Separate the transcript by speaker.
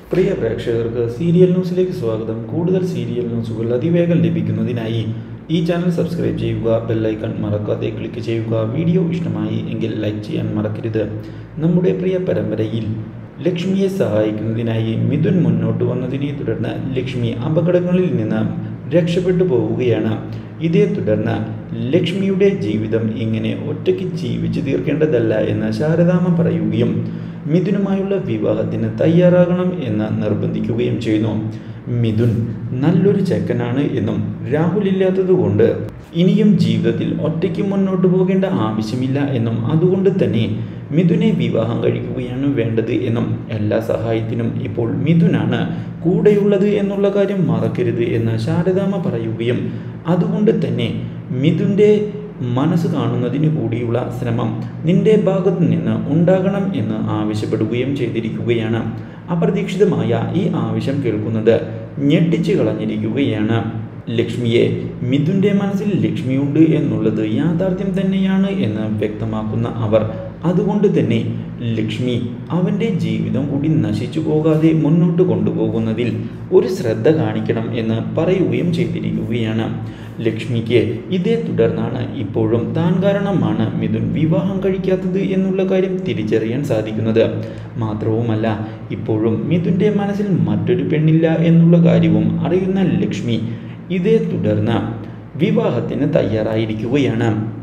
Speaker 1: പ്രിയ പ്രേക്ഷകർക്ക് സീരിയൽ ന്യൂസിലേക്ക് സ്വാഗതം കൂടുതൽ സീരിയൽ ന്യൂസുകൾ അതിവേഗം ലഭിക്കുന്നതിനായി ഈ ചാനൽ സബ്സ്ക്രൈബ് ചെയ്യുക ബെല്ലൈക്കൺ മറക്കാതെ ക്ലിക്ക് ചെയ്യുക വീഡിയോ ഇഷ്ടമായി എങ്കിൽ ലൈക്ക് ചെയ്യാൻ മറക്കരുത് നമ്മുടെ പ്രിയ പരമ്പരയിൽ ലക്ഷ്മിയെ സഹായിക്കുന്നതിനായി മിഥുൻ മുന്നോട്ട് വന്നതിനെ തുടർന്ന് ലക്ഷ്മി അപകടങ്ങളിൽ നിന്ന് രക്ഷപ്പെട്ടു പോവുകയാണ് ഇതേ തുടർന്ന് ലക്ഷ്മിയുടെ ജീവിതം ഇങ്ങനെ ഒറ്റയ്ക്ക് ജീവിച്ചു തീർക്കേണ്ടതല്ല എന്ന് ശാരദാമ്മ പറയുകയും മിഥുനുമായുള്ള വിവാഹത്തിന് തയ്യാറാകണം എന്ന് നിർബന്ധിക്കുകയും ചെയ്യുന്നു മിഥുൻ നല്ലൊരു ചെക്കനാണ് എന്നും രാഹുൽ ഇല്ലാത്തതുകൊണ്ട് ഇനിയും ജീവിതത്തിൽ ഒറ്റയ്ക്ക് മുന്നോട്ട് പോകേണ്ട ആവശ്യമില്ല എന്നും അതുകൊണ്ട് തന്നെ മിഥുനെ വിവാഹം കഴിക്കുകയാണ് വേണ്ടത് എന്നും എല്ലാ സഹായത്തിനും ഇപ്പോൾ മിഥുനാണ് കൂടെയുള്ളത് എന്നുള്ള കാര്യം മറക്കരുത് എന്ന് ശാരദാമ്മ പറയുകയും അതുകൊണ്ട് തന്നെ മിഥുൻ്റെ മനസ്സ് കാണുന്നതിന് കൂടിയുള്ള ശ്രമം നിന്റെ ഭാഗത്തു നിന്ന് ഉണ്ടാകണം എന്ന് ആവശ്യപ്പെടുകയും ചെയ്തിരിക്കുകയാണ് അപ്രതീക്ഷിതമായ ഈ ആവശ്യം കേൾക്കുന്നത് ഞെട്ടിച്ചു കളഞ്ഞിരിക്കുകയാണ് ലക്ഷ്മിയെ മിഥുൻ്റെ മനസ്സിൽ ലക്ഷ്മിയുണ്ട് എന്നുള്ളത് യാഥാർത്ഥ്യം തന്നെയാണ് എന്ന് വ്യക്തമാക്കുന്ന അവർ അതുകൊണ്ട് തന്നെ ലക്ഷ്മി അവൻ്റെ ജീവിതം കൂടി നശിച്ചു പോകാതെ മുന്നോട്ട് കൊണ്ടുപോകുന്നതിൽ ഒരു ശ്രദ്ധ കാണിക്കണം എന്ന് പറയുകയും ചെയ്തിരിക്കുകയാണ് ലക്ഷ്മിക്ക് ഇതേ തുടർന്നാണ് ഇപ്പോഴും താൻ കാരണമാണ് മിഥുൻ വിവാഹം കഴിക്കാത്തത് എന്നുള്ള കാര്യം തിരിച്ചറിയാൻ സാധിക്കുന്നത് മാത്രവുമല്ല ഇപ്പോഴും മിഥുൻ്റെ മനസ്സിൽ മറ്റൊരു പെണ്ണില്ല എന്നുള്ള കാര്യവും അറിയുന്ന ലക്ഷ്മി ഇതേ തുടർന്ന് വിവാഹത്തിന് തയ്യാറായിരിക്കുകയാണ്